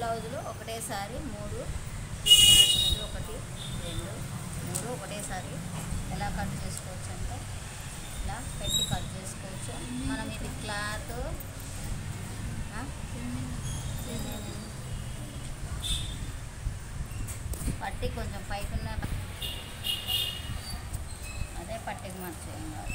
బ్లౌజులు ఒకటేసారి మూడు మ్యాచింగ్లు ఒకటి రెండు మూడు ఒకటేసారి ఎలా కట్ చేసుకోవచ్చు అంటే ఇలా పెట్టి కట్ చేసుకోవచ్చు మనం ఇది క్లాత్ ఆ? పట్టి కొంచెం పైకి ఉన్న అదే పట్టికి మార్చేయం కాదు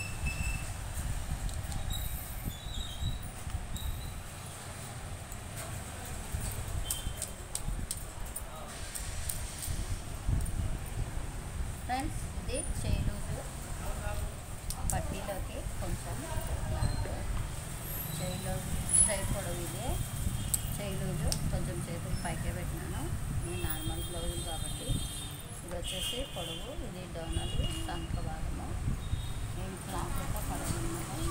ఫ్రెండ్స్ ఇది చేయిలూజు పట్టీలోకి కొంచెం క్లాత్ చేయిలో చేయి పొడవు ఇది చేయిలూజు కొంచెం చేతులు పైకే పెట్టినాను ఇది నార్మల్ బ్లౌజులు కాబట్టి ఇది వచ్చేసి పొడవు ఇది డౌనలు సంక భాగము నేను క్లాత్ అయితే పడుతున్నాను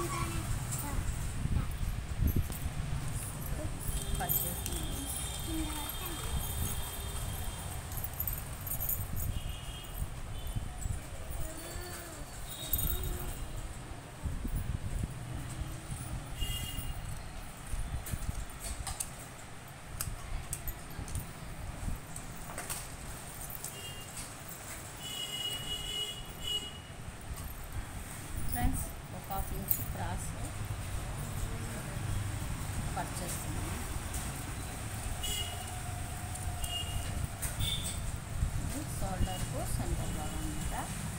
కట్ చేస్తున్నాను ఫ్రెండ్స్ ఒక హాఫ్ ఇంచ్ క్రాస్ కట్ చేస్తున్నాను ఇది షోల్డర్కు సెంటర్ భాగం అనమాట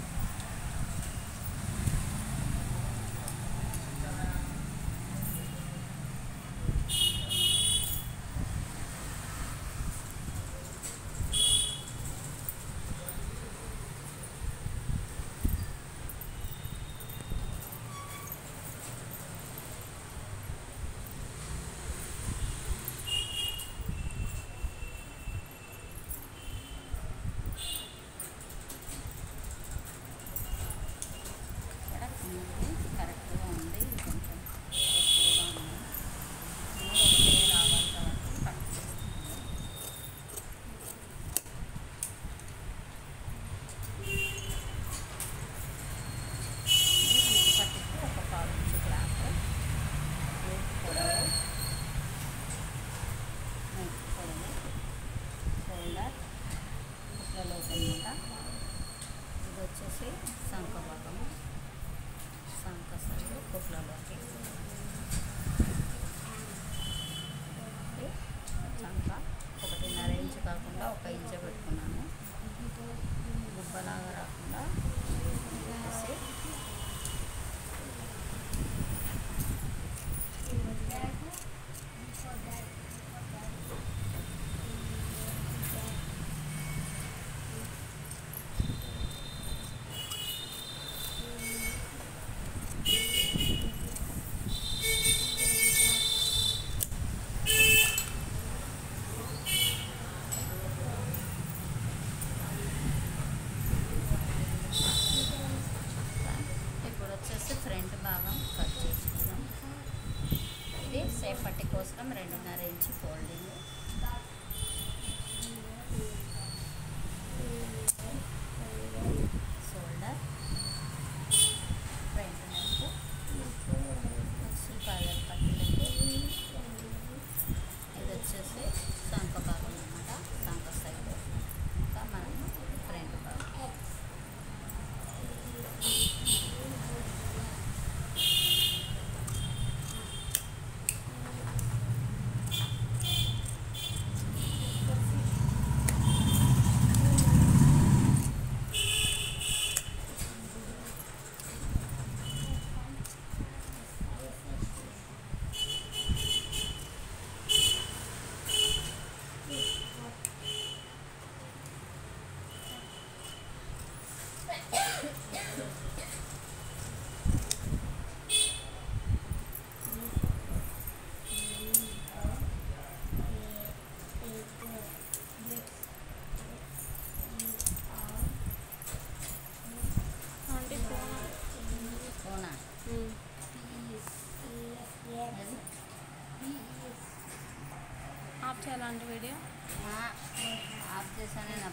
ఇక్కడ ఇది కరెక్ట్గా ఉంది ఇది కొంచెం ఎక్కువగా ఉంది మూడు ఒకటే రావాలి కాబట్టి కట్ చేస్తున్నాను ఇది వీటి పట్టికి ఒక పావు ఇంచు క్లాత్ వీటి పొడవు నెక్ పొడవు షోల్డర్ కుట్లలోకి అనమాట ఇది వచ్చేసి శంఖ భాగము శంఖ సైజు కుట్లలోకి ఇది శంఖ ఒకటిన్నర ఇంచు కాకుండా ఒక ఇంచు పెట్టుకున్నాను గుబ్బలాగా రాకుండా పెట్టేసి ఇప్పుడు వచ్చేసి ఫ్రంట్ భాగం కట్ చేసుకుందాం ఇది సేపటి కోసం రెండున్నర inch folding shoulder front neck పాదల పట్టీలకి ఇది వచ్చేసి శంఖ భాగం అనమాట శంఖ సైడ్ ఇంకా మనం ఫ్రంట్ భాగం ఆంటీ ఫోన్ అవునా అది? ఆఫ్ చేయాలంటే వీడియో ఆ, ఆఫ్ చేశానే నా